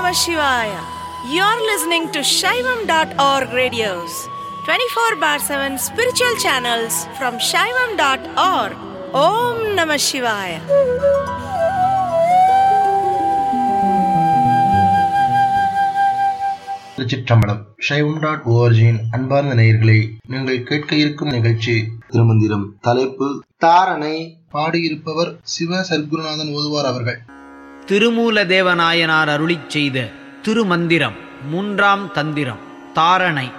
Namah Shivaya. You're listening to Shaivam.org radios, 24 bar 7 spiritual channels from Shaivam.org. Om Namah Shivaya. திருச்சிற்றம்பலம் சைவம் dot ஓஆர்ஜியின் அன்பார்ந்த நேயர்களே நீங்கள் கேட்க இருக்கும் நிகழ்ச்சி திருமந்திரம் தலைப்பு தாரணை பாடியிருப்பவர் சிவ சர்க்குருநாதன் ஓதுவார் அவர்கள் திருமூல தேவநாயனார் அருளிச் செய்த திருமந்திரம் மூன்றாம் தந்திரம் தாரணை